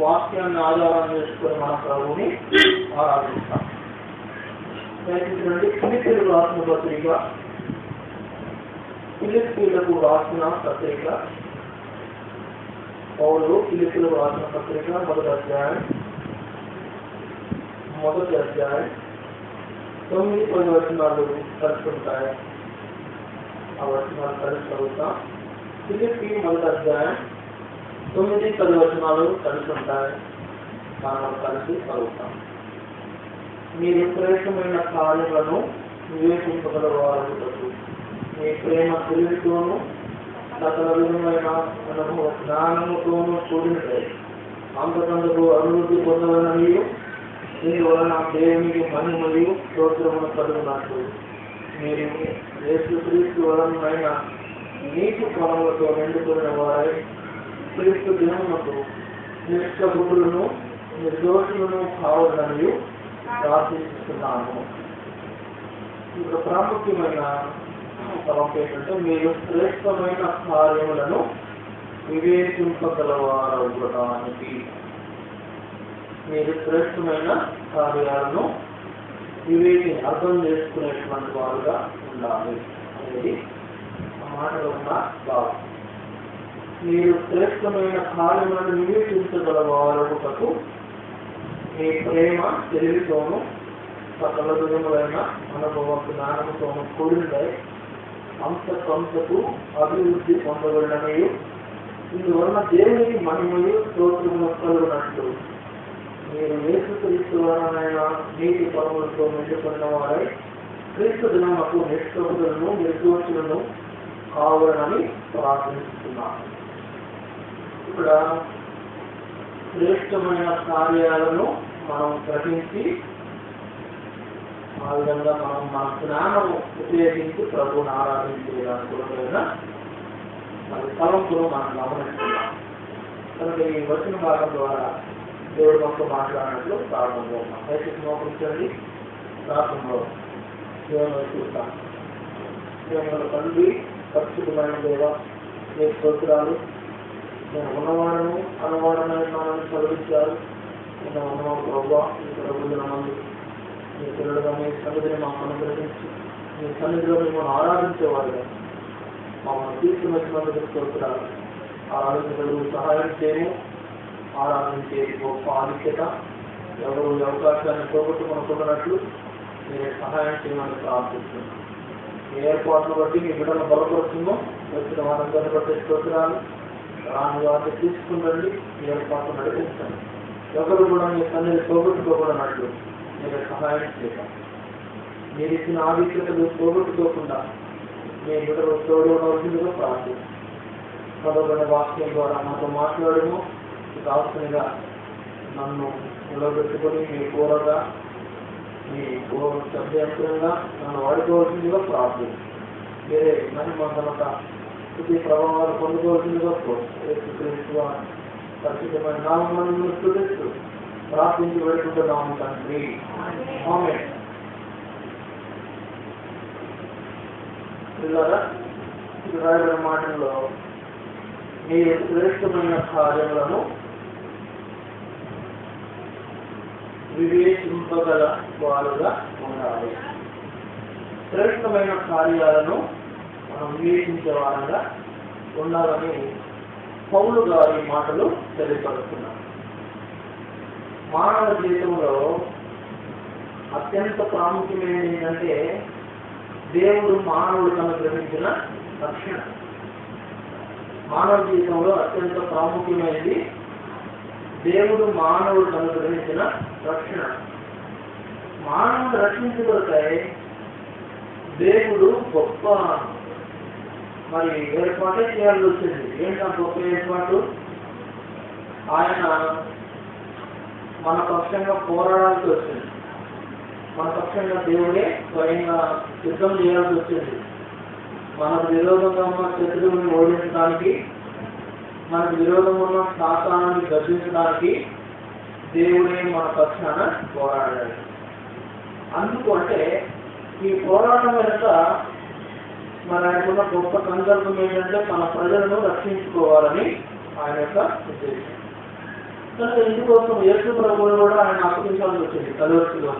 వాక్యాన్ని ఆధారం చేసుకొని మన ప్రభుని ఆరాధిస్తాం దయచేసి ఫిలిపిలు రాసిన పత్రిక ఫిలిపీలకు రాసిన పత్రిక పౌలు ఫిలిపిలకు రాసిన పత్రిక మొదటి అధ్యాయం మొదటి అధ్యాయం తొమ్మిది పది వచనాలు కలుసుకుంటాయి ఆ వచనాలు కలిసి చదువుతాం ఫిలిపి మొదటి అధ్యాయం తొమ్మిది పది వచనాలు కలిసి ఉంటాయి మనం కలిసి చదువుతాం మీరు శ్రేష్టమైన కార్యములను వివేచింపగలవారు మీ ప్రేమ తెలివితోనూ సకల విధమైన అనుభవ జ్ఞానముతోనూ కూడినది అంతకందుకు అభివృద్ధి పొందవలన మీరు దీని వలన దేవునికి మహిమయు స్తోత్రమును కలుగునట్లు మీరు యేసు క్రీస్తు వలనైన నీటి పొలములతో నిండుకున్న వారై క్రీస్తు దినమునకు నిష్కబుద్ధులను నిర్దోషులను కావాలని ప్రార్థిస్తున్నాను ఇక్కడ ప్రాముఖ్యమైన తలంపు ఏంటంటే మీరు శ్రేష్టమైన కార్యములను వివేచింపగలవారవడానికి మీరు శ్రేష్టమైన కార్యాలను వివేకి అర్థం చేసుకునేటువంటి వారుగా ఉండాలి అనేది ఆ మాటలో ఉన్న భావం మీరు శ్రేష్టమైన కార్యములను వివేచించగలవారొకకు మీ ప్రేమ తెలివితోనూ సకల విధములైన అనుభవ జ్ఞానముతోనూ కూడినదై అంశ కొంతకు అభివృద్ధి పొందబడినవి ఇందువలన దేవునికి మహిమయు స్తోత్రము కలుగునట్లు మీరు యేసు క్రీస్తు వలనైన నీటి పరములతో నిండుకున్న వారై క్రీస్తు దినములకు నిష్కృతులను నిర్దోషులను కావాలని ప్రార్థిస్తున్నాను ఇక్కడ శ్రేష్టమైన కార్యాలను మనం గ్రహించి ఆ విధంగా మనం మన జ్ఞానము ఉపయోగించి ప్రభువుని ఆరాధించేదానికోసమైన మరి తలంపులు మనం గమనిస్తున్నాం కనుక ఈ వచ్చిన భాగం ద్వారా దేవుడు మనతో మాట్లాడినట్లు ప్రారంభంలో ఉన్నాం దయచేసి మోకరించండి ప్రారంభంలో దేవుని చూస్తాం దేవుని తండ్రి పరిశుద్ధమైన దేవ మీ స్తోత్రాలు నేను ఉన్నవాడను అనవాడనని మనల్ని చదివించారు నేను ఉన్నవాడు ప్రభావ ఈ ప్రభుత్వ మంది మీ పిల్లలుగా మీ సన్నిధిని మాకు అనుగ్రహించి మీ సన్నిధిలో మిమ్మల్ని ఆరాధించేవారుగా మమ్మల్ని తీసుకువచ్చినందుకు స్తోత్రాలు ఆరాధించగలుగు సహాయం చేయము ఆరాధించే గొప్ప ఆధిక్యత ఎవరు ఈ అవకాశాన్ని పోగొట్టుకునుకున్నట్లు మీరే సహాయం చేయమని ప్రార్థిస్తున్నాం మీ ఏర్పాట్లు బట్టి మీ బిడ్డను బలపరుస్తుందో వచ్చిన వారందరిని బట్టి స్తోత్రాలు రాని వాటిని తీసుకుండండి మీ ఏర్పాట్లు నడిపించండి ఎవరు కూడా మీ సన్నిధి పోగొట్టుకోకూడనట్లు మీరు సహాయం చేయాలి మీరు ఇచ్చిన ఆధిక్యతలు పోగొట్టుకోకుండా మీ బిడ్డలు తోడవలసిందిగా ప్రార్థిస్తాం చదవబడిన వాక్యం ద్వారా నాతో మాట్లాడము కావాల్సినగా నన్ను నిలబెట్టుకొని మీ కూరగా మీ శబ్దంగా నన్ను వాడుకోవాల్సిందిగా ప్రార్థన వేరే మహిమ ఘనత స్థుతి ప్రభావాలు పొందుకోవాల్సిందిగా కోరుతూ పరిశుద్ధమైన నామను స్థుతిస్తూ ప్రార్థించి పెట్టుకుంటున్నాము తండ్రి ఆమె పిల్లరా ఇది రాయబడిన మాటల్లో మీరు శ్రేష్టమైన కార్యములను వివేచింపగల వారుగా ఉండాలి శ్రేష్టమైన కార్యాలను మనం వివేచించే వారంగా ఉండాలని పౌలు గారి మాటలు తెలియపరుస్తున్నారు మానవ జీవితంలో అత్యంత ప్రాముఖ్యమైనది ఏంటంటే దేవుడు మానవుడు అనుగ్రహించిన రక్షణ మానవ జీవితంలో అత్యంత ప్రాముఖ్యమైనది దేవుడు మానవుడు అనుగ్రహించిన రక్షణ మానవుడు రక్షించబడతాయి దేవుడు గొప్ప మరి ఏర్పాటే చేయాల్సి వచ్చింది ఏంటా గొప్ప ఏర్పాటు ఆయన మన పక్షంగా పోరాడాల్సి వచ్చింది మన పక్షంగా దేవుడే స్వయంగా యుద్ధం చేయాల్సి వచ్చింది మనకు విరోధంగా ఉన్న శత్రువుని ఓడించడానికి మనకు విరోధం ఉన్న శాతాన్ని గర్జించడానికి దేవుడే మన పక్షాన పోరాడాడు అందుకు అంటే ఈ పోరాటం వెనుక మరి ఆయనకున్న గొప్ప సంకల్పం ఏంటంటే మన ప్రజలను రక్షించుకోవాలని ఆయన యొక్క ఉద్దేశం కనుక ఇందుకోసం యేసు ప్రభువును కూడా ఆయన అప్పగించాల్సి వచ్చింది కలువర్తిలో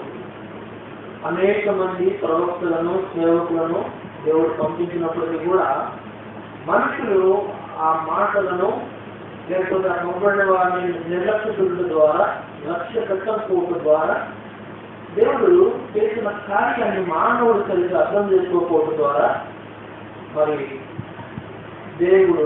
అనేక మంది ప్రవక్తలను సేవకులను దేవుడు పంపించినప్పటికీ కూడా మనుషులు ఆ మాటలను లేకపోతే ఆ పంపబడిన వారిని నిర్లక్ష్య చూడటం ద్వారా లక్ష్య పెట్టకపోవటం ద్వారా దేవుడు చేసిన కార్యాన్ని మానవుడు సరిగ్గా అర్థం చేసుకోకపోవడం ద్వారా మరి దేవుడు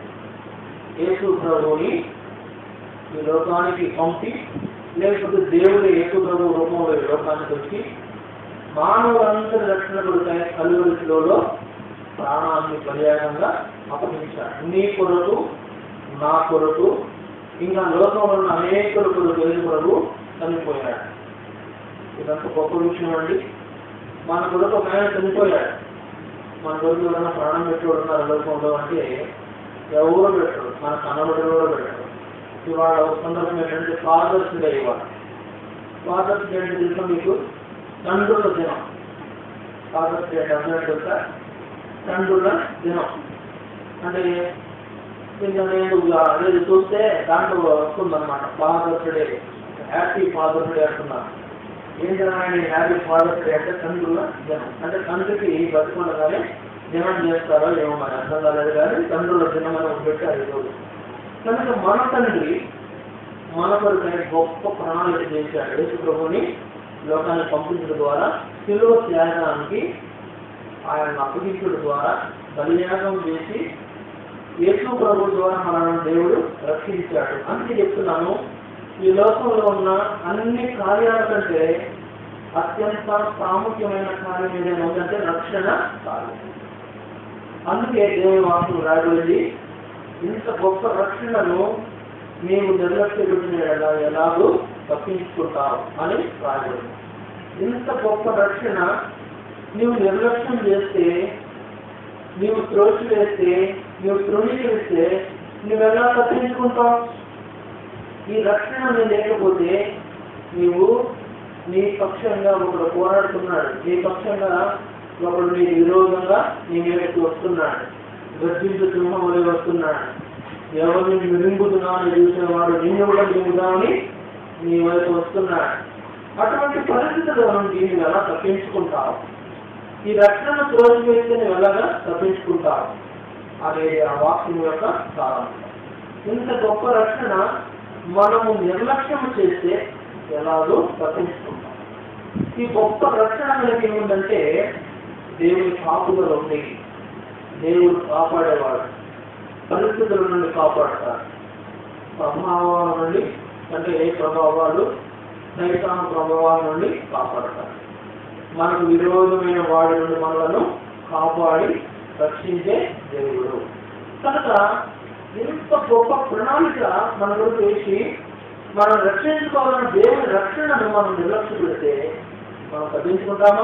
యేసు ప్రభువుని ఈ లోకానికి పంపి లేకపోతే దేవుడు యేసు ప్రభు రూపంలో ఈ లోకానికి వచ్చి మానవులందరి రక్షణ కొడుకాయ కలువరిలో ప్రాణాన్ని పర్యాయంగా అప్పగించాడు నీ కొరకు నా కొరకు ఇంకా లోకంలో ఉన్న అనేకుల కొరకు యేసు ప్రభు చనిపోయాడు ఇదంతా గొప్ప విషయం అండి మన కొరకు ఒక ఆయన చనిపోయాడు మన కొరకు ఎవరైనా ప్రాణం పెట్టేవాడు ఉన్నారు లోకంలో అంటే ఎవరు పెట్టరు మన కన్నబడి కూడా పెట్టరు ఇవాళ ఒక సందర్భం ఏంటంటే ఫాదర్స్ డే ఇవాళ ఫాదర్స్ డే అంటే తెలుసా మీకు తండ్రుల దినం ఫాదర్స్ డే అంటే అర్థం తెలుసా తండ్రుల దినం అంటే ఇంకా నేను అదే చూస్తే దాంట్లో వస్తుందన్నమాట Father's Day happy Father's Day అంటున్నాను ఏంటంటే హ్యాపీ ఫాదర్స్ డే అంటే తండ్రుల దినం అంటే తండ్రికి బతుకుండగానే దినం చేస్తారో ఏమో మరి అర్థం కాలేదు కానీ తండ్రుల దినం అని ఒకటి పెట్టారు ఈరోజు కనుక మన తండ్రి మన కొరకై గొప్ప ప్రణాళిక చేశాడు యేసు ప్రభుని లోకాన్ని పంపించడం ద్వారా సిలువ త్యాగానికి ఆయన అప్పగించడం ద్వారా బలియాగం చేసి యేసు ప్రభు ద్వారా మనల్ని దేవుడు రక్షించాడు అందుకే చెప్తున్నాను ఈ లోకంలో ఉన్న అన్ని కార్యాల కంటే అత్యంత ప్రాముఖ్యమైన కార్యం ఏదైనా ఉందంటే రక్షణ కార్యం అందుకే దేవుని వాక్యం రాయబడింది ఇంత గొప్ప రక్షణను నీవు నిర్లక్ష్యం ఎలా ఎలాగో తప్పించుకుంటావు అని రాయబడింది ఇంత గొప్ప రక్షణ నీవు నిర్లక్ష్యం చేస్తే నీవు త్రోసి వేస్తే నీవు తృణీకరిస్తే నువ్వు ఎలా తప్పించుకుంటావు ఈ రక్షణ నీ లేకపోతే నీవు నీ పక్షంగా ఒకడు పోరాడుతున్నాడు నీ పక్షంగా ఒకడు నీ విరోధంగా నీ మీదకి వస్తున్నాడు గర్జించు సింహం వలె వస్తున్నాడు ఎవరిని మిరింగుతున్నాను చూసేవాడు నిన్ను కూడా మింగుదామని నీ వైపు వస్తున్నాడు అటువంటి పరిస్థితుల నుండి నువ్వు ఎలా తప్పించుకుంటావు ఈ రక్షణను త్రోసి వేస్తే నువ్వు ఎలాగా తప్పించుకుంటావు అనేది ఆ వాక్యం యొక్క సారాంశం ఇంత గొప్ప రక్షణ మనము నిర్లక్ష్యం చేస్తే ఎలాగో తప్పించుకుంటాం ఈ గొప్ప రక్షణ మనకి ఏముందంటే దేవుని కాపుదల ఉంది దేవుడు కాపాడేవాడు పరిస్థితుల నుండి కాపాడతాడు ప్రభావాల నుండి అంటే ఏ ప్రభావాలు సైతాన ప్రభావాల నుండి కాపాడతాడు మనకు విరోధమైన వాడి నుండి మనలను కాపాడి రక్షించే దేవుడు కనుక ఇంత గొప్ప ప్రణాళిక మన కొరకు వేసి మనం రక్షించుకోవాలన్న దేవుని రక్షణను మనం నిర్లక్ష్య పెడితే మనం తప్పించుకుంటామా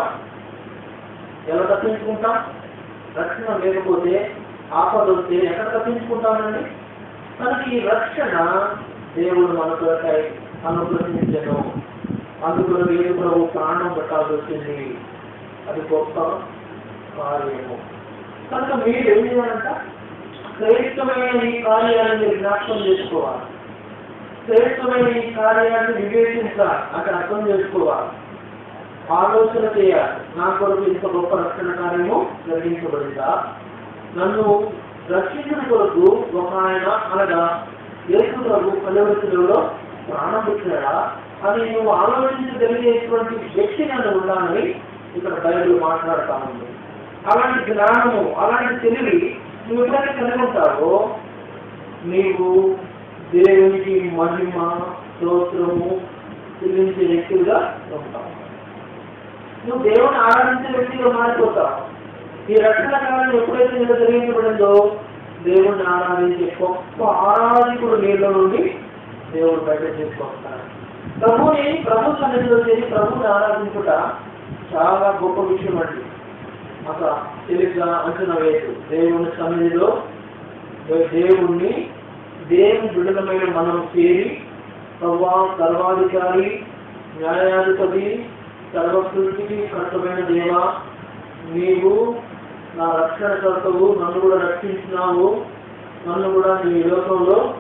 ఎలా తప్పించుకుంటాం రక్షణ లేకపోతే ఆపద వస్తే ఎక్కడ తప్పించుకుంటామండి మనకి ఈ రక్షణ దేవుడు మన కొరకై అనుగ్రహించను అందుకు ఏడు ప్రభు ప్రాణం పెట్టాల్సి వచ్చింది అది గొప్ప కార్యము కనుక మీరు ఏం చేయాలంట శ్రేష్టమైన ఈ కార్యాన్ని మీరు జ్ఞాపకం చేసుకోవాలి శ్రేష్టమైన ఈ కార్యాన్ని వివేచించాలి అంటే అర్థం చేసుకోవాలి ఆలోచన చేయాలి నా కొరకు ఇంత గొప్ప రక్షణ కార్యము జరిగించబడిందా నన్ను రక్షించిన కొరకు ఒక ఆయన అనగా యేసు ప్రభు కలవరిలో ప్రాణం పెట్టాడా అని నువ్వు ఆలోచించగలిగేటువంటి వ్యక్తి నన్ను ఉన్నానని ఇక్కడ బైబిల్ మాట్లాడుతా ఉంది అలాంటి జ్ఞానము అలాంటి తెలివి నువ్వు ఎప్పుడైతే కలిగి ఉంటావో నీవు దేవునికి మహిమ స్తోత్రము చెల్లించే వ్యక్తులుగా ఉంటావు నువ్వు దేవుని ఆరాధించే వ్యక్తిగా మారిపోతావు ఈ రక్షణ కాలం ఎప్పుడైతే నీలో జరిగించబడిందో దేవుణ్ణి ఆరాధించే గొప్ప ఆరాధికుడు నీళ్ళ నుండి దేవుడు బయట తీసుకొస్తాడు ప్రభుని ప్రభు సన్నిధిలో చేసి ప్రభుని ఆరాధించుట చాలా గొప్ప విషయం అండి ఒక తెలివిగా అంచనా వేయదు దేవుని సన్నిధిలో దేవుణ్ణి దేవుని బిడ్డలమైన మనం చేరి ప్రభా సర్వాధికారి న్యాయాధిపతి సర్వసృష్టికి కష్టమైన దేవా నీవు నా రక్షణ కర్తవు నన్ను కూడా రక్షించినావు నన్ను కూడా నీ లోకంలో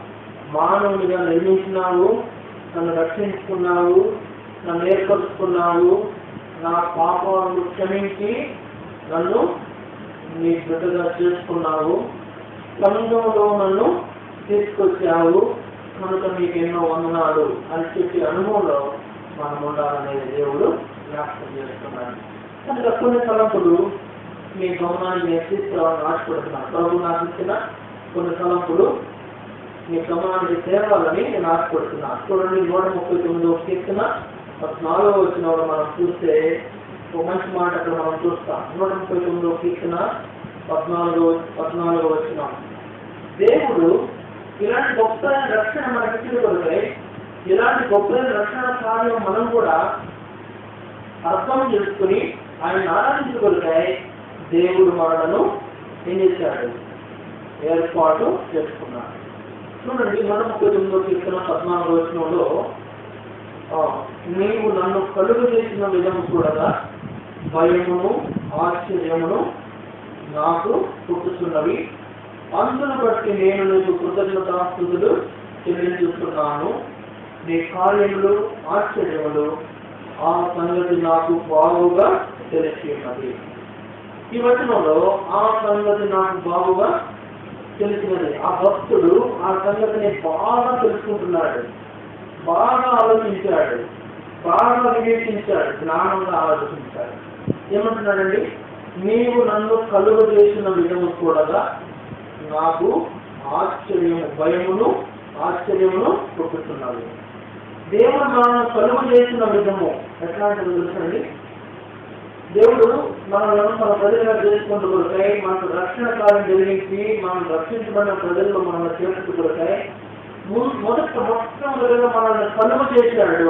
మానవునిగా నిర్మించినావు నన్ను రక్షించుకున్నావు నన్ను ఏర్పరుచుకున్నావు నా పాపాలను క్షమించి నన్ను నీ బిడ్డగా చేసుకున్నావు సంఘంలో నన్ను తీసుకొచ్చావు కనుక నీకు ఎన్నో వందనాలు అని చెప్పి అనుభవంలో మనం ఉండాలనేది దేవుడు జ్ఞాపకం చేస్తున్నాడు కనుక కొన్ని తలంపులు మీ గమనాన్ని నేను తీసుకురావాలని ఆశపడుతున్నాను ప్రభు నాకు ఇచ్చిన కొన్ని తలంపులు మీ గమనానికి చేరాలని నేను ఆశపడుతున్నాను చూడండి నూట ముప్పై తొమ్మిదో కీర్తన పద్నాలుగో వచ్చిన వాళ్ళు మనం చూస్తే ఒక మంచి మాట అక్కడ మనం చూస్తాం నూట ముప్పై తొమ్మిదో కీర్తన పద్నాలుగో పద్నాలుగో వచ్చిన దేవుడు ఇలాంటి గొప్ప రక్షణ మనకి తిరుగుతాయి ఇలాంటి గొప్ప రక్షణ కార్యం మనం కూడా అర్థం చేసుకుని ఆయన ఆరాధించగలిగాయి దేవుడు మనలను ఏం చేశాడు ఏర్పాటు చేసుకున్నాడు చూడండి నూట ముప్పై తొమ్మిదో కీర్తన పద్నాలుగో వచనంలో ఆ, నీవు నన్ను కలుగు చేసిన విధము చూడగా భయమును ఆశ్చర్యమును నాకు పుట్టుతున్నవి అందును బట్టి నేను నీకు కృతజ్ఞతాస్తుతులు చెల్లించుతున్నాను నీ కార్యములు ఆశ్చర్యములు ఆ సంగతి నాకు బాగుగా తెలిసి ఉన్నది ఈ వచనంలో ఆ సంగతి నాకు బాగుగా తెలిసినది ఆ భక్తుడు ఆ సంగతిని బాగా తెలుసుకుంటున్నాడు బాగా ఆలోచించాడు బాగా వివేచించాడు జ్ఞానంగా ఆలోచించాడు ఏమంటున్నాడండి నీవు నన్ను కలుగు చేసిన విధము చూడగా నాకు ఆశ్చర్యము భయమును ఆశ్చర్యమును పుట్టుతున్నాడు దేవుడు మనం కలుగు చేసిన విధము ఎట్లాంటిది తెలుసండి దేవుడు మనల్ని మన ప్రజలుగా చేసుకుంటూ కొరకాయి మనకు రక్షణ కార్యం జరిగించి మనం రక్షించబడిన ప్రజల్లో మనల్ని చేర్చుకు కొరకాయి ము- మొదట మొట్టమొదటిగా మనల్ని కలుగు చేశాడు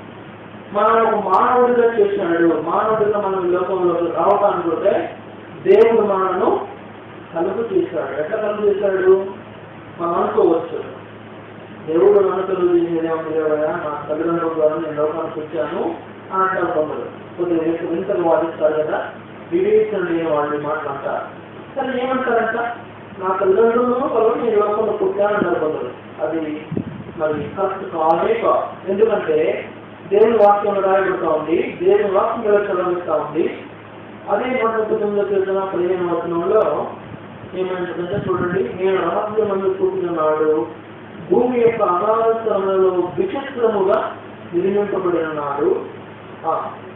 మనల్ని ఒక మానవుడిగా చేశాడు మానవుడిగా మనం ఈ లోకంలోకి రావడానికి కొరకే దేవుడు మనలను కలుగు చేశాడు ఎట్లా కలుగు చేశాడు మనం అనుకోవచ్చు దేవుడు నన్ను కలుగు చేసేది ఏమయ్యా నా తల్లిదండ్రుల ద్వారా నేను లోకానికి వచ్చాను అని అంటారు కొందరు కొద్దిగా వింత వింతలు వాదిస్తారు కదా వివేచన లేని వాళ్ళు మాట్లాడతారు సరే ఏమంటారంట నా తల్లిదండ్రులను కలుగు నేను లోకంలో పుట్టానంటారు కొందరు అది మరి కరెక్ట్ కాదే కాదు ఎందుకంటే దేవుని వాక్యం రాయబడుతూ ఉంది దేవుని వాక్యం ఎలా చదివిస్తూ ఉంది అదే నూట ముప్పై తొమ్మిదో కీర్తన పదిహేను వచనంలో ఏమంటుందంటే చూడండి నేను రహస్యమందు చూపుతున్నాడు భూమి యొక్క అనాథస్థలంలో విచిత్రముగా నిర్మింపబడిన నాడు ఆ,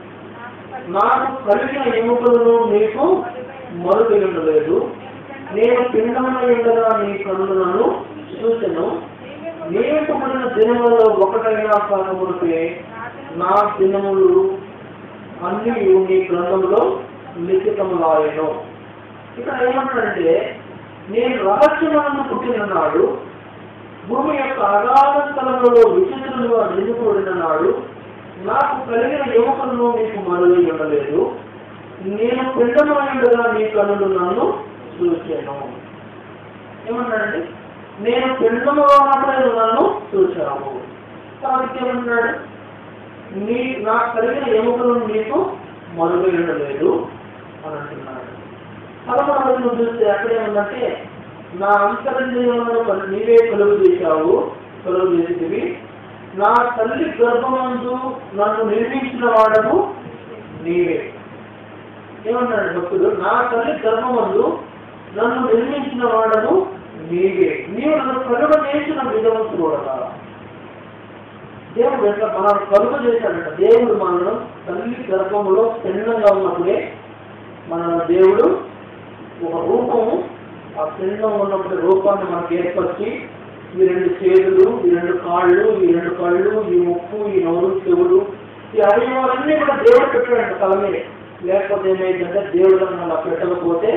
నాకు కలిగిన ఎముకలను నీకు మరుగు ఉండలేదు నేను పిండమై ఉండగా నీ కన్నులను చూసెను నియమింపబడిన దినములలో ఒకటైనా కాకముడితే నా దినములు అన్ని నీ గ్రంథంలో లిఖితములాయను ఇక్కడ ఏమంటాడంటే నేను రహస్యమాలను పుట్టిన నాడు భూమి యొక్క అగాధ స్థలంలో విచిత్రముగా నిలుపుబడిన నాడు నాకు కలిగిన యువకులను నీకు మరుగు ఉండలేదు నేను పిండమైండగా నీ కనులు నన్ను చూశాను ఏమన్నాడండి నేను పిండముగా మాత్రమే నన్ను చూశాను కాబట్టి ఏమన్నాడు నీ నాకు కలిగిన ఎముకలను నీకు మరుగు ఉండలేదు అని అంటున్నాడు పదమూడవది నువ్వు చూస్తే అక్కడే ఉందంటే నా అంతరంజీవులను కలు- నీవే కలుగు చేశావు కలుగు చేసేటివి నా తల్లి గర్భమందు నన్ను నిర్మించిన వాడము నీవే ఏమన్నాడు భక్తుడు నా తల్లి గర్భమందు నన్ను నిర్మించిన వాడము నీవే నీవు నన్ను కలుగ చేసిన విధము చూడగా దేవుడు ఎట్లా మనం కలుగ చేశాడంట దేవుడు మనను తల్లి గర్భములో పిండంగా ఉన్నప్పుడే మన దేవుడు ఒక రూపము ఆ పిండం ఉన్నప్పుడు రూపాన్ని మనకి ఏర్పరిచి ఈ రెండు చేతులు ఈ రెండు కాళ్ళు ఈ రెండు కళ్ళు ఈ ముక్కు ఈ నోరు చెవులు ఈ అవయవాలన్నీ కూడా దేవుడు పెట్టాడంట తల మీద లేకపోతే ఏమైందంటే దేవుడు మనం పెట్టకపోతే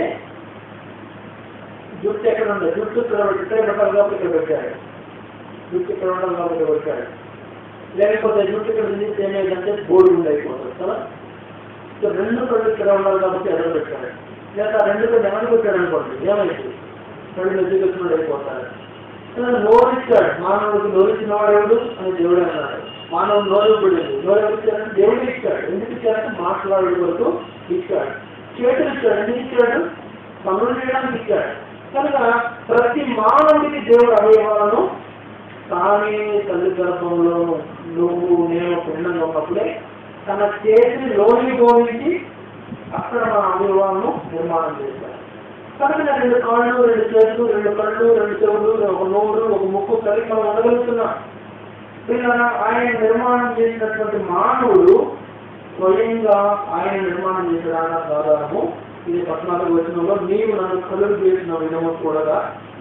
జుట్టు ఎక్కడ ఉంది జుట్టు ఇక్కడ పెట్టే పెట్టాలి కాబట్టి ఇక్కడ పెట్టాడు జుట్టు ఇక్కడ ఉండాలి కాబట్టి ఇక్కడ పెట్టాడు లేకపోతే జుట్టు ఇక్కడ తిరిగితే ఏమైందంటే బోర్డు ఉంది అయిపోతుంది కదా ఇక రెండు కళ్ళు ఇక్కడ ఉండాలి కాబట్టి ఎదురు పెట్టాడు లేక ఆ రెండు కళ్ళు ఎవరు పెట్టాడు అనుకోండి ఏమైంది రెండు ఎదుగుతున్నాడు అయిపోతాడు ఇలా నోరు ఇచ్చాడు మానవుడికి నోరు ఇచ్చిన వాడేవుడు అని దేవుడు అన్నాడు మానవుడు నోరు ఇవ్వబడింది నోరు ఎవరు ఇచ్చాడంటే దేవుడు ఇచ్చాడు ఎందుకు ఇచ్చాడంటే మాట్లాడే వరకు ఇచ్చాడు చేతులు ఇచ్చాడు ఎందుకు ఇచ్చాడు పనులు చేయడానికి ఇచ్చాడు కనుక ప్రతి మానవుడికి దేవుడు అవయవాలను తానే తల్లి గర్భంలో నువ్వు నేను పిండంగా ఉన్నప్పుడే తన చేతిని లోని పోయించి అక్కడ మన అవయవాలను నిర్మాణం చేశారు కనుక నేను రెండు కాళ్ళు రెండు చేతులు రెండు కళ్ళు రెండు చెవులు ఒక నోరు ఒక ముక్కు కలిగి మనం ఉండగలుగుతున్నాం పిల్లల ఆయన నిర్మాణం చేసినటువంటి మానవుడు స్వయంగా ఆయన నిర్మాణం చేసడానికి ఆధారము ఇది పద్నాలుగు వచనంలో నీవు నన్ను కలుగు చేసిన విధము చూడగా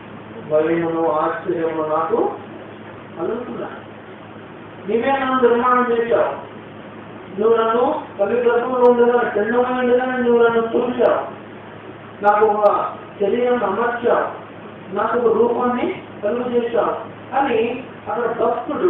భయమును ఆశ్చర్యమును నాకు కలుగుతున్నా నీవే నన్ను నిర్మాణం చేశావు నువ్వు నన్ను తల్లి గర్భంలో ఉండగా చెండమైందిగా నువ్వు నన్ను చూశావు నాకు ఒక శరీరం అమర్చావు నాకు ఒక రూపాన్ని కలుగు చేశావు అని అక్కడ భక్తుడు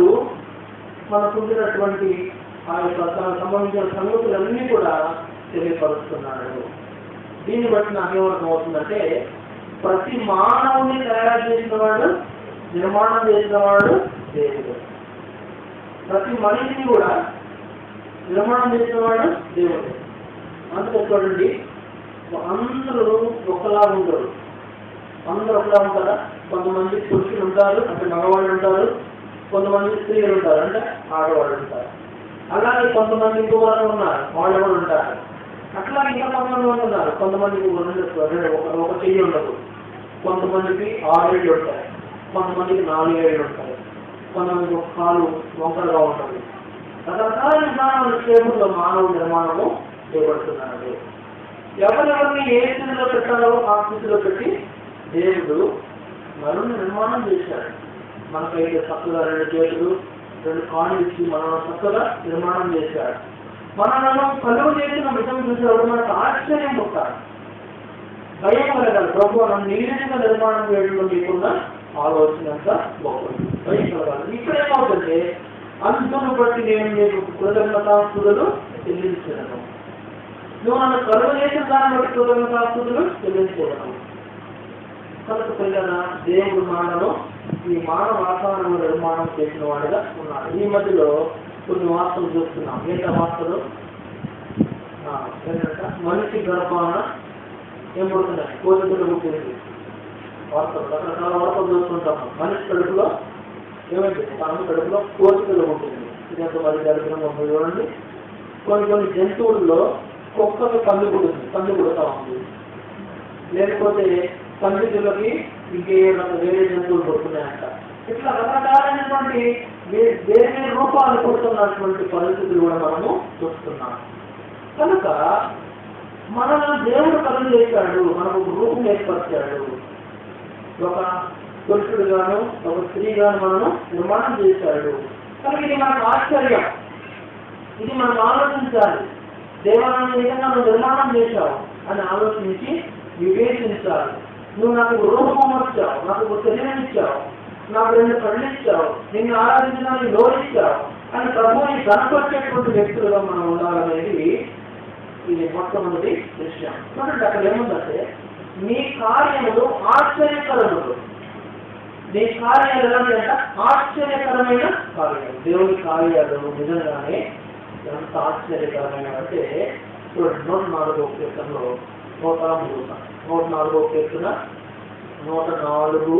మనకుంటున్నటువంటి ఆ యొక్క తనకు సంబంధించిన సంగతులన్నీ కూడా తెలియపరుస్తున్నాడు దీన్ని బట్టి నాకేమర్థం అవుతుందంటే ప్రతి మానవుని తయారు చేసిన వాడు నిర్మాణం చేసిన వాడు దేవుడు ప్రతి మనిషిని కూడా నిర్మాణం చేసిన వాడు దేవుడు అందుకే చూడండి అందరూ ఒకలా ఉంటారు అందరూ ఒకలా ఉంటారా కొంతమంది పురుషులు ఉంటారు అంటే మగవాళ్ళు ఉంటారు కొంతమంది స్త్రీలు ఉంటారు అంటే ఆడవాళ్ళు ఉంటారు అలాగే కొంతమంది ఇంకొకరు ఉన్నారు వాళ్ళు కూడా ఉంటారు అట్లా ఇంకా కొంతమంది ఉన్నారు కొంతమందికి రెండు రెండు ఒక ఒక చెయ్యి ఉండదు కొంతమందికి ఆరేళ్ళు ఉంటాయి కొంతమందికి నాలుగేళ్ళు ఉంటాయి కొంతమందికి ఒక కాలు వంకరగా ఉంటుంది రకరకాల విధానాల క్షేమంలో మానవ నిర్మాణము చేయబడుతున్నాడు ఎవరెవరిని ఏ స్థితిలో పెట్టాలో ఆ స్థితిలో పెట్టి దేవుడు మరుని నిర్మాణం చేశాడు మనకైతే చక్కగా రెండు చేతులు రెండు కాళ్ళు ఇచ్చి మనం చక్కగా నిర్మాణం చేశాడు మనలను కలుగు చేసిన విధం చూసేవాడు మనకు ఆశ్చర్యం పుట్టాడు భయం కలగాలి ప్రభు నన్ను నీటిగా నిర్మాణం చేయడంలో మీకున్న ఆలోచన అంతా గొప్పది భయం కలగాలి ఇక్కడ ఏమవుతుంటే అందును బట్టి నేను మీకు కృతజ్ఞతాస్తులు చెల్లించను నువ్వు నన్ను కలుగు చేసిన దాన్ని బట్టి కృతజ్ఞతాస్తులు చెల్లించగలను కనుక పిల్లల దేవుడు మానను ఈ మానవ వాతావరణం నిర్మాణం చేసిన వాడుగా ఉన్నాడు ఈ మధ్యలో కొన్ని వార్తలు చూస్తున్నాం ఏంట వార్తలు ఆ, ఏంటంట మనిషి గర్భాన ఏం పుడుతున్నాయి కోరికలు పుట్టింది వార్తలు రకరకాల వార్తలు చూస్తుంటాం మనిషి కడుపులో ఏమైంది తన కడుపులో కోరికలు పుట్టింది ఇదంతా మరి దరిద్రంగా ఉంది చూడండి కొన్ని కొన్ని జంతువుల్లో కుక్కకి పంది పుడుతుంది పంది పుడతా ఉంది లేకపోతే పండితులకి ఇంకే రక- వేరే జంతువులు పుడుతున్నాయంట ఇట్లా రకరకాలైనటువంటి వే- వేరే రూపాలు పుడుతున్నటువంటి పరిస్థితులు కూడా మనము చూస్తున్నాం కనుక మనల్ని దేవుడు కలుగు చేశాడు మనకు ఒక రూపం ఏర్పరిచాడు ఒక పురుషుడుగాను ఒక స్త్రీగాను మనను నిర్మాణం చేశాడు కనుక ఇది మనకు ఆశ్చర్యం ఇది మనం ఆలోచించాలి దేవాలయం విధంగా నువ్వు నిర్మాణం చేశావు అని ఆలోచించి వివేచించాలి నువ్వు నాకు ఒక రూపం అమర్చావు నాకు ఒక శరీరం ఇచ్చావు నాకు రెండు కళ్ళు ఇచ్చావు నిన్ను ఆరాధించడానికి నోరు ఇచ్చావు అని ప్రభుని గనపరిచేటువంటి వ్యక్తులుగా మనం ఉండాలనేది ఇది మొట్టమొదటి విషయం చూడండి అక్కడ ఏముందంటే నీ కార్యములు ఆశ్చర్యకరములు నీ కార్యాలు ఎలాంటి అంటే ఆశ్చర్యకరమైన కార్యాలు దేవుని కార్యాలు నిజంగానే ఎంత ఆశ్చర్యకరమైన అంటే చూడండి నూట నాలుగో కీర్తనలో నూట మూడు నూట నాలుగో కీర్తన నూట నాలుగు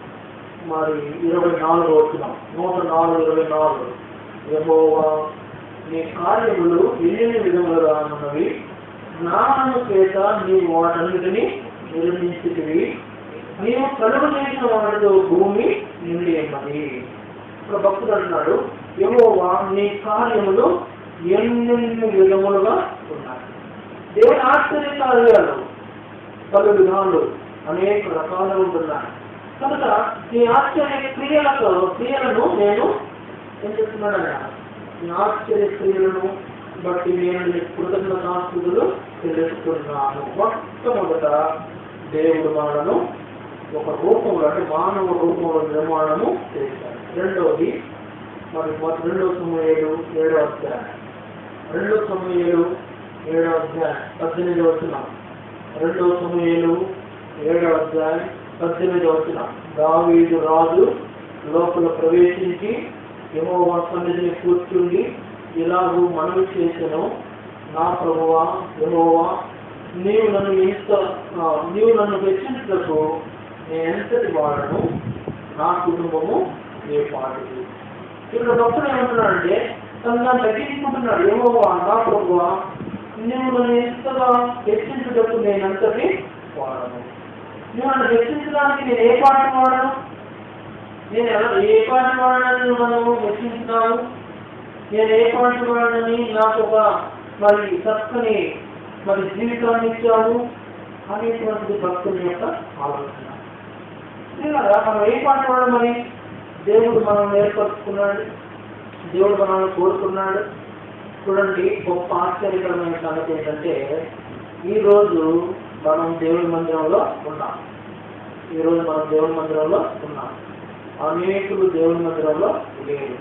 మరి ఇరవై నాలుగు వచ్చిన నూట నాలుగు ఇరవై నాలుగు యెహోవా నీ కార్యములు ఎన్ని విధములుగా ఉన్నవి జ్ఞానము చేత నీవు వాటన్నిటిని నిర్మించితివి నీవు కలుగు చేసిన వాటితో భూమి నిండి ఉన్నది ఇప్పుడు భక్తుడు అంటున్నాడు యెహోవా నీ కార్యములు ఎన్నెన్ని విధములుగా ఉన్నాయి దేవుని ఆశ్చర్య కార్యాలు పలు విధాలు అనేక రకాలు ఉంటున్నాయి కనుక ఈ ఆశ్చర్య క్రియలతో క్రియలను నేను ఏం చెప్తున్నాడన్నా ఈ ఆశ్చర్య క్రియలను బట్టి నేను నీకు కృతజ్ఞతాస్తుతులు తెలుస్తున్నాను మొట్టమొదట దేవుడు మనను ఒక రూపంలో అంటే మానవ రూపంలో నిర్మాణము చేశాడు రెండవది మరి మొదటి రెండవ సమయాలు ఏడవ అధ్యాయం రెండవ సమయాలు ఏడవ అధ్యాయం పద్దెనిమిది వచ్చిన రెండవ సమయాలు ఏడవ అధ్యాయం పద్దెనిమిది వచ్చిన దావీదు రాజు లోపల ప్రవేశించి యెహోవా సన్నిధిని కూర్చుండి ఇలాగూ మనవి చేసెను నా ప్రభువా యెహోవా నీవు నన్ను ఎంత ఆ, నీవు నన్ను హెచ్చించుటకు నేను ఎంతటి వాడను నా కుటుంబము ఏ పాటిది ఇక్కడ భక్తుడు ఏమంటున్నాడంటే తను దాన్ని తగ్గించుకుంటున్నాడు ఏమో నా ప్రభువా నువ్వు నన్ను ఎంతగా హెచ్చించుటప్పుడు నేను అంతటి వాడను నువ్వు నన్ను హెచ్చించడానికి నేను ఏ పాట వాడను నేను ఎలా ఏ పాట వాడనని మనము హెచ్చించున్నావు నేను ఏ పాట వాడనని నాకు ఒక మరి చక్కని మరి జీవితాన్ని ఇచ్చావు అనేటువంటిది భక్తుని యొక్క ఆలోచన ఇలా మనం ఏ పాట వాడమని దేవుడు మనం ఏర్పరచుకున్నాడు దేవుడు మనల్ని కోరుకున్నాడు చూడండి గొప్ప ఆశ్చర్యకరమైన సంగతి ఏంటంటే ఈ రోజు మనం దేవుడి మందిరంలో ఉన్నాం ఈ రోజు మనం దేవుడి మందిరంలో ఉన్నాం అనేకులు దేవుడి మందిరంలో లేరు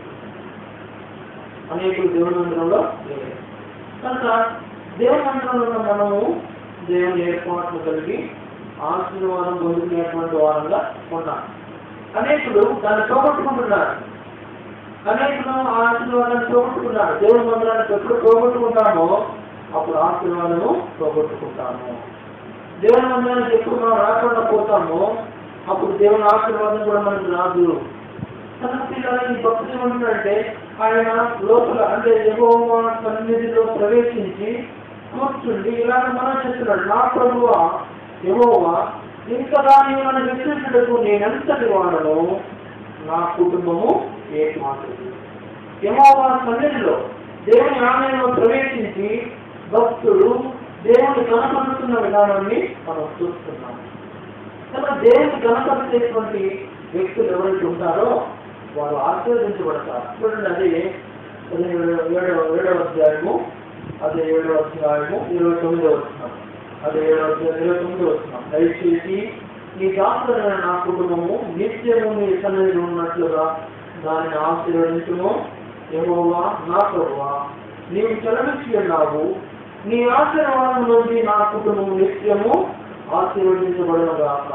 అనేకులు దేవుడి మందిరంలో లేరు కనుక దేవుడి మందిరంలో ఉన్న మనము దేవుని ఏర్పాట్లు కలిగి ఆశీర్వాదం పొందుకునేటువంటి వారంగా ఉన్నాం అనేకులు దాన్ని పోగొట్టుకుంటున్నారు అనేకులు ఆ ఆశీర్వాదాన్ని పోగొట్టుకున్నారు దేవుని మందిరానికి ఎప్పుడు పోగొట్టుకుంటామో అప్పుడు ఆశీర్వాదము పోగొట్టుకుంటాము దేవుని మందిరానికి ఎప్పుడు మనం రాకుండా పోతామో అప్పుడు దేవుని ఆశీర్వాదం కూడా మనకు రాదు కాబట్టి ఈ భక్తులు ఏమంటున్నాడంటే ఆయన లోపల అంటే యెహోవా సన్నిధిలో ప్రవేశించి కూర్చుండి ఇలాగ మనం చేస్తున్నాడు నా ప్రభువా యెహోవా ఇంతగా నీవు నన్ను హెచ్చరించడకు నేనెంతటి వాడను నా కుటుంబము ఏకమాత్రది యెహోవా సన్నిధిలో దేవుని ఆలయంలో ప్రవేశించి భక్తుడు దేవుని కనపడుతున్న విధానాన్ని మనం చూస్తున్నాం కనుక దేవుని కనపరిచేటువంటి వ్యక్తులు ఎవరైతే ఉంటారో వారు ఆశీర్వదించబడతారు చూడండి అది అది ఏడవ ఏడవ అధ్యాయము అదే ఏడవ అధ్యాయము ఇరవై తొమ్మిది వస్తున్నాం అదే ఏడవ అధ్యాయం ఇరవై తొమ్మిది వస్తున్నాం దయచేసి ఈ దాసులైన నా కుటుంబము నిత్యము నీ సన్నిధిలో ఉన్నట్లుగా దానిని ఆశీర్వదించును ఏమోవా నా ప్రభువా నీవు చెలవిచ్చి ఉన్నావు నీ ఆశీర్వాదం నుండి నా కుటుంబం నిత్యము ఆశీర్వదించబడినగాక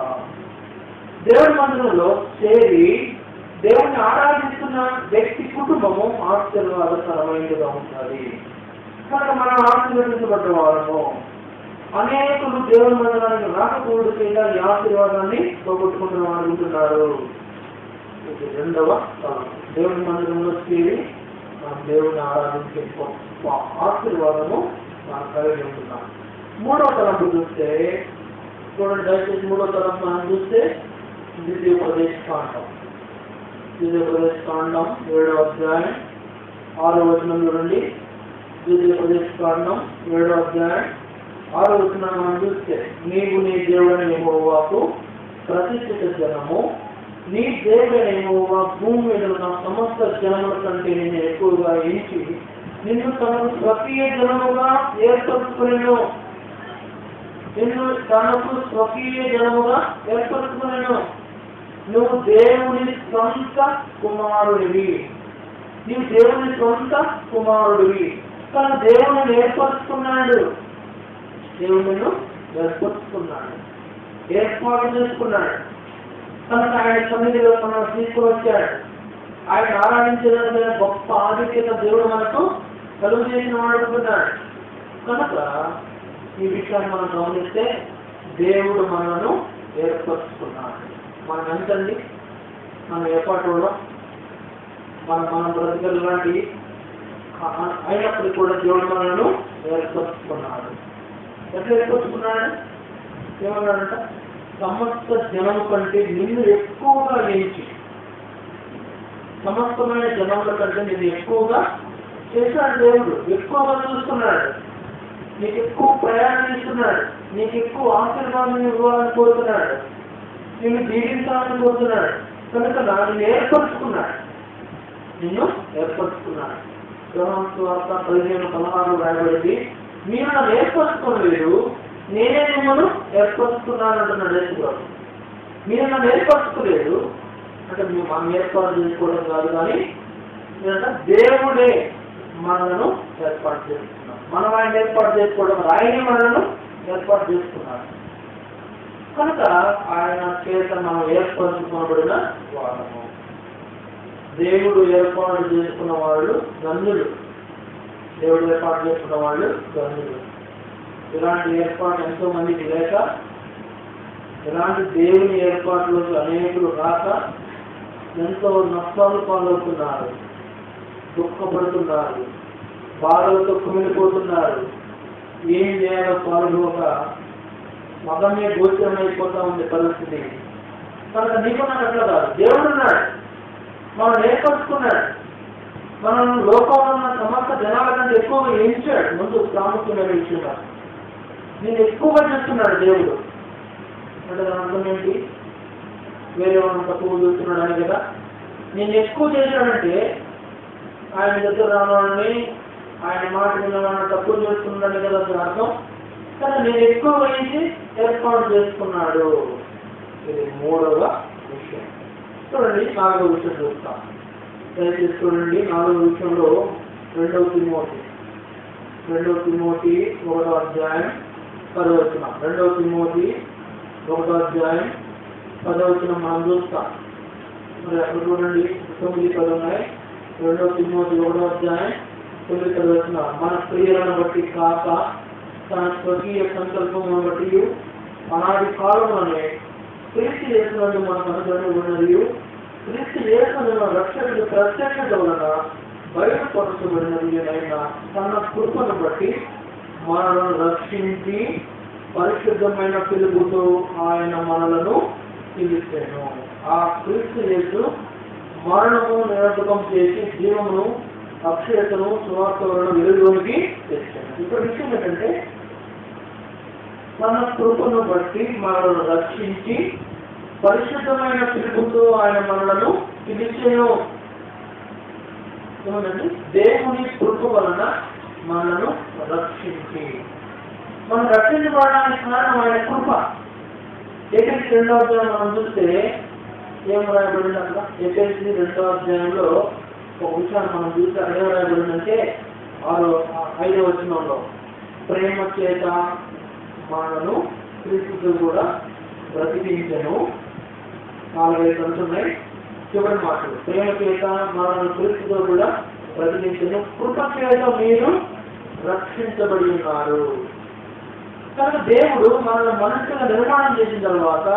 దేవుడి మందిరంలో చేరి దేవుని ఆరాధిస్తున్న వ్యక్తి కుటుంబము ఆశీర్వాదకరమైనదిగా ఉంటుంది కనుక మనం ఆశీర్వదించబడ్డ వారము అనేకులు దేవుని మందిరానికి రాకపోవడం ఈ ఆశీర్వాదాన్ని పోగొట్టుకుంటున్న వారు ఉంటున్నారు ఇది రెండవ స్థలం. దేవుని మందిరంలో చేరి మనం దేవుని ఆరాధించే గొప్ప ఆశీర్వాదము మనం కలిగి ఉంటున్నాం మూడవ తలంపు చూస్తే చూడండి దయచేసి మూడో తలంపు మనం చూస్తే ద్వితీయ ప్రదేశ కాండం ద్వితీయ ప్రదేశ కాండం ఏడవ అధ్యాయం ఆరో వచనం చూడండి ద్వితీయ ప్రదేశ కాండం ఏడవ అధ్యాయం ఆరో వచనం మనం చూస్తే నీవు నీ దేవుడని యెహోవాకు ప్రతిష్ఠిత జనము నీ దేవుడని యెహోవా భూమి మీద ఉన్న సమస్త జనముల కంటే నేను ఎక్కువగా ఎంచి నిన్ను తనకు స్వకీయ జనముగా ఏర్పరచుకునేను నిన్ను తనకు స్వకీయ జనముగా ఏర్పరచుకునేను నువ్వు దేవుని సొంత కుమారుడివి నీవు దేవుని సొంత కుమారుడివి తన దేవుని ఏర్పరచుకున్నాడు దేవుడు నిన్ను ఏర్పరచుకున్నాడు ఏర్పాటు చేసుకున్నాడు కనుక ఆయన సన్నిధిలో మనం తీసుకుని వచ్చాడు ఆయన ఆరాధించడానికి గొప్ప ఆధిక్యత దేవుడు మనకు కలుగు చేసిన వాడు అనుకున్నాడు కనుక ఈ విషయాన్ని మనం గమనిస్తే దేవుడు మనను ఏర్పరచుకున్నాడు మనం ఎంతండి మనం ఏర్పాటు మనం మనం బ్రతికలు లాంటి అయినప్పటికీ కూడా దేవుడు మనను ఏర్పరచుకున్నాడు ఎట్లా ఏర్పరచుకున్నాడు ఏమన్నాడంట సమస్త జనము కంటే నిన్ను ఎక్కువగా ఎంచి సమస్తమైన జనముల కంటే నేను ఎక్కువగా చేశాడు దేవుడు ఎక్కువగా చూస్తున్నాడు నీకు ఎక్కువ ప్రయాణం ఇస్తున్నాడు నీకు ఎక్కువ ఆశీర్వాదం ఇవ్వాలని కోరుతున్నాడు నిన్ను జీవించాలని కోరుతున్నాడు కనుక నన్ను ఏర్పరచుకున్నాడు నిన్ను ఏర్పరచుకున్నాడు యోహాను వార్త పదిహేను పదహారు రాయబడింది మీరు నన్ను ఏర్పరచుకోలేదు నేనే మిమ్మల్ని ఏర్పరచుకున్నాను అంటున్నాడు యేసుప్రభు మీరు నన్ను ఏర్పరచుకోలేదు అంటే మేము మనం ఏర్పాటు చేసుకోవడం కాదు కానీ ఏంటంటే దేవుడే మనలను ఏర్పాటు చేసుకున్నాం మనం ఆయన ఏర్పాటు చేసుకోవడం కాదు, ఆయనే మనలను ఏర్పాటు చేసుకున్నాడు కనుక ఆయన చేత మనం ఏర్పరచుకోబడిన వాళ్ళము దేవుడు ఏర్పాటు చేసుకున్న వాళ్ళు ధన్యులు దేవుడు ఏర్పాటు చేసుకున్న వాళ్ళు ధన్యులు ఇలాంటి ఏర్పాటు ఎంతో మందికి లేక ఇలాంటి దేవుని ఏర్పాట్లోకి అనేకులు రాక ఎంతో నష్టాలు పాలవుతున్నారు దుఃఖపడుతున్నారు బాధలతో కుమిలిపోతున్నారు ఏం చేయాలో పాల్గొక మతమే గోచరమైపోతా ఉంది పరిస్థితి కనుక నీకు నాకు అట్లా కాదు దేవుడు ఉన్నాడు మనం ఏర్పరచుకున్నాడు మనం లోకంలో ఉన్న సమస్త జనాల కంటే ఎక్కువగా ఎంచాడు ముందు ప్రాముఖ్యమైన విషయం కాదు నేను ఎక్కువగా చేస్తున్నాడు దేవుడు అంటే దాని అర్థం ఏంటి వేరే వాళ్ళని తక్కువ చూస్తున్నాడు అని కదా నేను ఎక్కువ చేశాడంటే ఆయన దగ్గర రావాలని ఆయన మాట వినవాడిని తక్కువ చేస్తున్నాడని కదా దాని అర్థం కానీ నేను ఎక్కువ వహించి ఏర్పాటు చేసుకున్నాడు ఇది మూడవ విషయం చూడండి నాలుగవ విషయం చూస్తాం దయచేసి చూడండి నాలుగవ విషయంలో రెండవ తిమోతి రెండవ తిమోతి ఒకటో అధ్యాయం పదవచనం రెండవ తిమోతి ఒకటో అధ్యాయం పదవచనం మనం చూస్తాం మరి అక్కడ చూడండి తొమ్మిది పది ఉన్నాయి రెండవ తిమోతి ఒకటో అధ్యాయం తొమ్మిది పదవచనం మన ప్రియులను బట్టి కాక తన స్వకీయ సంకల్పమును బట్టి అనాది కాలంలోనే క్రీస్తు చేసినందుకు మనకు అనుగ్రహం ఉన్నది క్రీస్తు చేసిన రక్షకుడు ప్రత్యక్షత వలన బయటపరచబడినది అయినా తన కృపను బట్టి మనలను రక్షించి పరిశుద్ధమైన పిలుపుతో ఆయన మనలను పిలిచాను ఆ క్రీస్తు యేసు మరణము నిరర్థకం చేసి జీవమును అక్షయతను సువార్త వలన వెలుగులోనికి తెచ్చాను ఇక్కడ విషయం ఏంటంటే తన కృపను బట్టి మనలను రక్షించి పరిశుద్ధమైన పిలుపుతో ఆయన మనలను పిలిచేను ఏమనండి దేవుని కృప వలన మనలను రక్షించి మనం రక్షించబడడానికి కారణం ఆయన కృప ఏపీసీ రెండో అధ్యాయం మనం చూస్తే ఏం రాయబడింది అక్కడ ఏపీసీ రెండో అధ్యాయంలో ఒక విషయాన్ని మనం చూస్తే అక్కడ ఏం రాయబడిందంటే ఆరో ఐదో వచనంలో ప్రేమ చేత మనను క్రీస్తుతో కూడా బ్రతికించను నాలుగైదు అంటున్నాయి చివరి మాటలు ప్రేమ చేత మనను క్రీస్తుతో కూడా బ్రతికించను కృప చేత మీరు రక్షించబడి ఉన్నారు కనుక దేవుడు మనల్ని మనుషులుగా నిర్మాణం చేసిన తర్వాత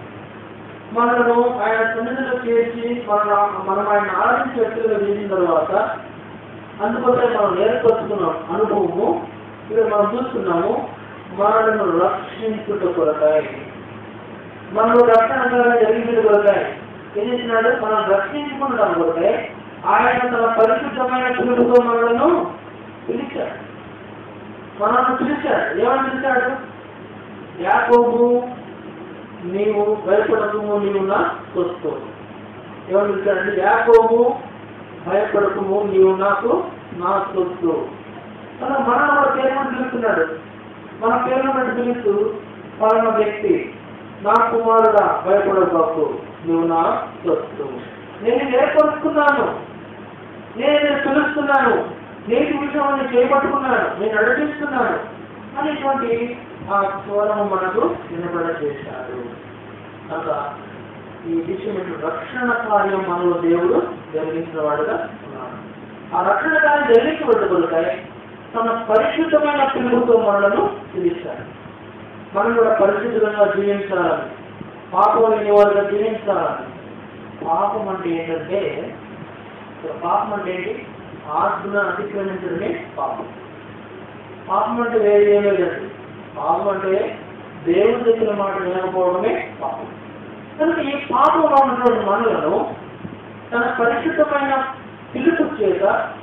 మనను ఆయన సన్నిధిలో చేసి మన మనం ఆయన ఆరాధించే వ్యక్తులుగా చేసిన తర్వాత అందుకోసం మనం ఏర్పరచుకున్న అనుభవము ఇక్కడ మనం చూస్తున్నాము మనలను రక్షించుట కొరకాయి మనలో రక్షణ జరిగించుట కొరకాయి ఏం చేసినాడు మనం రక్షించుకుంటాం కొరకాయి ఆయన తన పరిశుద్ధమైన పిలుపుతో మనలను పిలిచాడు మనల్ని పిలిచాడు ఏమని పిలిచాడు యాకోబు నీవు భయపడకము నీవు నా స్వస్థు ఏమని పిలిచాడంటే యాకోబు భయపడకము నీవు నాకు నా స్వస్థు మన మన మన పేరుని పిలుస్తున్నాడు మన పేరును బట్టి పిలుస్తూ పలానా వ్యక్తి నా కుమారుడా భయపడబాకు నువ్వు నా స్వస్థు నేను ఏర్పరుచుకున్నాను నేను నేను పిలుస్తున్నాను నేటి విషయం చేపట్టుకున్నాను నేను నడిపిస్తున్నాను అనేటువంటి ఆ స్వరము మనకు వినపడ చేశాడు కనుక ఈ విషయం రక్షణ కార్యం మనలో దేవుడు జరిగించిన వాడుగా ఉన్నాడు ఆ రక్షణ కార్యం జరిగించబడ్డకొలకాయ తన పరిశుద్ధమైన పిలుపుతో మనలను పిలిచాడు మనం కూడా పరిశుద్ధంగా జీవించాలని పాపం లేని వారుగా జీవించాలని పాపం అంటే ఏంటంటే ఇక్కడ పాపం అంటే ఏంటి ఆజ్ఞ అతిక్రమించడమే పాపం పాపం అంటే వేరే ఏమీ లేదు పాపం అంటే దేవుడి దగ్గర మాట వినకపోవడమే పాపం కనుక ఈ పాపంలో ఉన్నటువంటి మనలను తన పరిశుద్ధమైన పిలుపు చేత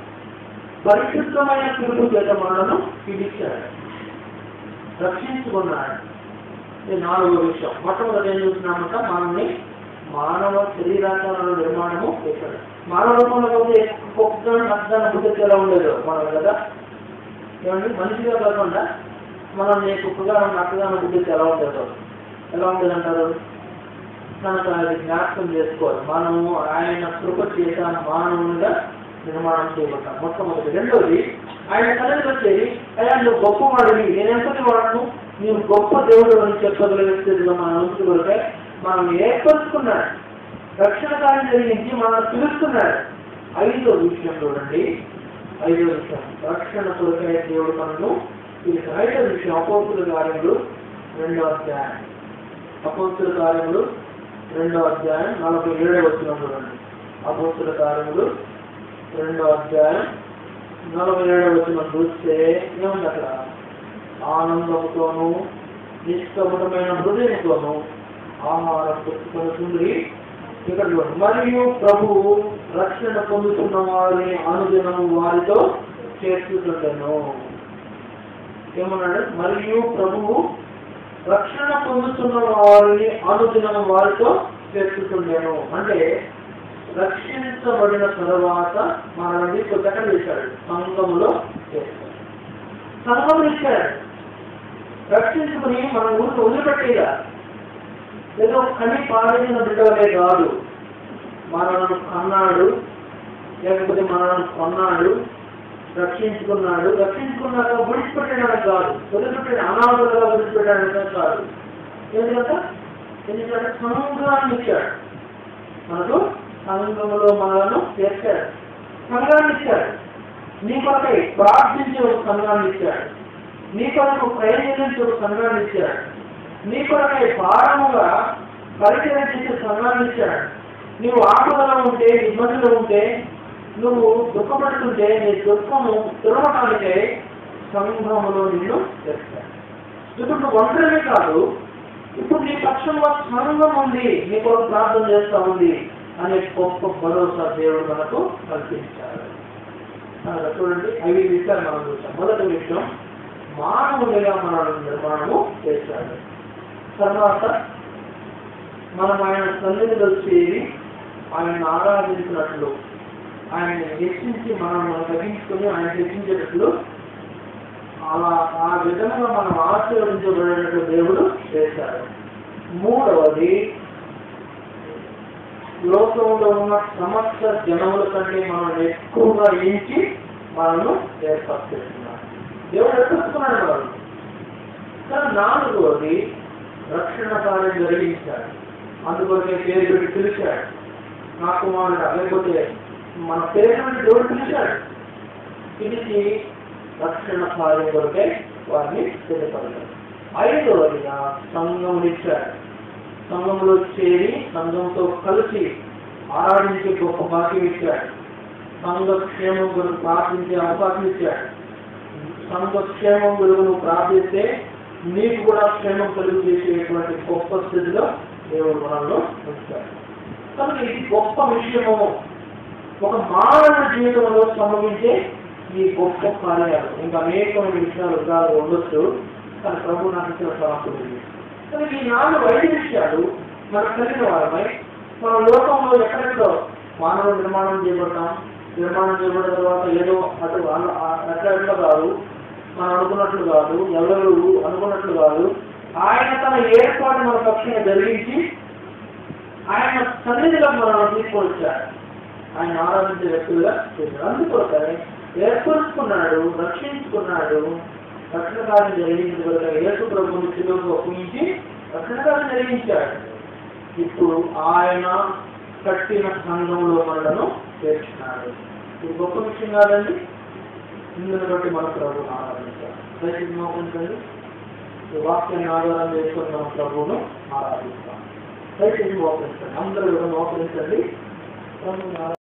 పరిశుద్ధమైన పిలుపు చేత మనలను పిలిచాడు రక్షించుకున్నాడు ఇది నాలుగో విషయం మొట్టమొదటి ఏం చూస్తున్నామంట మనల్ని మానవ శరీరాకారాల నిర్మాణము చేశాడు మానవ రూపంలో పోతే కుక్క నచ్చదాన్ని బుద్ధి ఎలా ఉండేది మనం కదా ఏమండి మనిషిగా కాకుండా మనల్ని కుక్కగా నక్కగా బుద్ధి ఎలా ఉండేదో ఎలా ఉండేదంటారు కనుక అది జ్ఞాపకం చేసుకోవాలి మనము ఆయన కృప చేత మానవునిగా నిర్మాణం చేయబడ్డాం మొట్టమొదటి రెండోది ఆయన కళలు వచ్చేది అయ్యా నువ్వు గొప్పవాడివి నేను ఎంతటి వాడను నీవు గొప్ప దేవుడు అని చెప్పగలిగే స్థితిలో మనం ఉంచుకుంటే మనం ఏర్పరచుకున్నాడు రక్షణ కార్యం జరిగించి మనం పిలుస్తున్నాడు ఐదో విషయం చూడండి ఐదో విషయం రక్షణ కొరకై దేవుడు మనను పిలిచాడు ఐదో విషయం అపోతుల కార్యములు రెండో అధ్యాయం అపోతుల కార్యములు రెండో అధ్యాయం నలభై ఏడు వచ్చిన చూడండి అపోస్తుల కార్యములు రెండో అధ్యాయం నలభై ఏడు వచ్చిన చూస్తే ఏముంది అక్కడ ఆనందంతోనూ నిష్కపటమైన హృదయంతోనూ ఆహారం పుచ్చుకొనుతుంది ఇక్కడ చూడండి. మరియు ప్రభువు రక్షణ పొందుతున్న వారిని అనుదినము వారితో చేర్చుతుండెను ఏమన్నాడు మరియు ప్రభువు రక్షణ పొందుతున్న వారిని అనుదినము వారితో చేర్చుతుండెను అంటే రక్షించబడిన తరువాత మనల్ని కొత్తగా చేశాడు సంఘములో చేస్తాడు సంఘం ఇచ్చాడు రక్షించుకుని మన ఊరిని వదిలిపెట్టేలా ఏదో కని పాడిన బిడ్డలే కాదు మనలను కన్నాడు లేకపోతే మనలను కొన్నాడు రక్షించుకున్నాడు రక్షించుకున్నాక విడిచిపెట్టడానికి కాదు వదిలిపెట్టే అనాథలుగా విడిచిపెట్టడానికి కాదు ఎందుకంటే ఎందుకంటే సంఘాన్ని ఇచ్చాడు మనకు సంఘంలో మనలను చేర్చాడు సంఘాన్ని ఇచ్చాడు నీ కొరకై ప్రార్థించే ఒక సంఘాన్ని ఇచ్చాడు నీ కొరకు ప్రయోజనించే ఒక సంఘాన్ని ఇచ్చాడు నీ కొరకై భారముగా పరిచయం చేసే సంఘాన్ని ఇచ్చాడు నువ్వు ఆపదలో ఉంటే ఇబ్బందులు ఉంటే నువ్వు దుఃఖపడుతుంటే నీ దుఃఖము తిరగటానికే సంఘములో నిన్ను చేస్తాడు ఇప్పుడు నువ్వు ఒంటరివి కాదు ఇప్పుడు నీ పక్షంలో సంఘం ఉంది నీ కొరకు ప్రార్థన చేస్తా ఉంది అనే గొప్ప భరోసా దేవుడు మనకు కల్పించాడు కనుక చూడండి ఐదు విషయాలు మనం చూస్తాం మొదటి విషయం మానవునిగా మనల్ని నిర్మాణము చేశాడు తర్వాత మనం ఆయన సన్నిధిలో చేరి ఆయన ఆరాధించినట్లు ఆయన్ని హెచ్చించి మనం మనం తగ్గించుకొని ఆయన హెచ్చించేటట్లు అలా ఆ విధంగా మనం ఆశీర్వదించబడినట్టు దేవుడు చేశాడు మూడవది లోకంలో ఉన్న సమస్త జనముల కంటే మనం ఎక్కువగా ఎంచి మనల్ని ఏర్పాటు చేస్తున్నాడు దేవుడు ఎత్తుకున్నాడు వాళ్ళు కానీ నాలుగవది రక్షణ కార్యం జరిగించాడు అందుకొరకే పేరు పెట్టి పిలిచాడు నా కుమారుడు లేకపోతే మన పేరు పెట్టి దేవుడు పిలిచాడు పిలిచి రక్షణ కార్యం కొరకే వారిని సిద్ధపడతాడు ఐదవదిగా సంఘమునిచ్చాడు సంఘంలో చేరి సంఘంతో కలిసి ఆరాధించే గొప్ప భాగ్యం ఇచ్చాడు సంఘ క్షేమం కొరకు ప్రార్థించే అవకాశం ఇచ్చాడు సంఘ క్షేమం కొరకు నువ్వు ప్రార్థిస్తే నీకు కూడా క్షేమం కలుగు చేసేటువంటి గొప్ప స్థితిలో దేవుడు మనల్లో ఉంచాడు కనుక ఇది గొప్ప విషయము ఒక మానవ జీవితంలో సంభవించే ఈ గొప్ప కార్యాలు ఇంకా అనేకమైన విషయాలు ఉదాహరణ ఉండొచ్చు కానీ ప్రభు నాకు ఇచ్చిన సమస్య ఉంది కనుక ఈ నాలుగు ఐదు విషయాలు మనకు కలిగిన వారమై మన లోకంలో ఎక్కడెక్కడో మానవ నిర్మాణం చేయబడతాం నిర్మాణం చేయబడిన తర్వాత ఏదో అటు అల- ఆ- అట్లా ఎట్లా కాదు మనం అనుకున్నట్లు కాదు ఎవరు అనుకున్నట్లు కాదు ఆయన తన ఏర్పాటు మన పక్షంగా జరిగించి ఆయన సన్నిధిలో మనం తీసుకొచ్చాడు ఆయన ఆరాధించే వ్యక్తులుగా చేశాడు అందుకోసం ఏర్పరుచుకున్నాడు రక్షించుకున్నాడు రక్షణ కార్యం జరిగించిన కొరక యేసు ప్రభుని శిలువకు ఒప్పించి రక్షణ కార్యం జరిగించాడు ఇప్పుడు ఆయన కట్టిన సంఘంలో మనలను చేర్చున్నాడు ఇది గొప్ప విషయం కాదండి ఇందుని బట్టి మన ప్రభువును ఆరాధించాలి దయచేసి మోపించండి ఈ వాక్యాన్ని ఆధారం చేసుకొని మన ప్రభువును ఆరాధిస్తాం దయచేసి మోపించండి అందరూ కూడా మోపించండి ప్రభువుని ఆరాధించండి.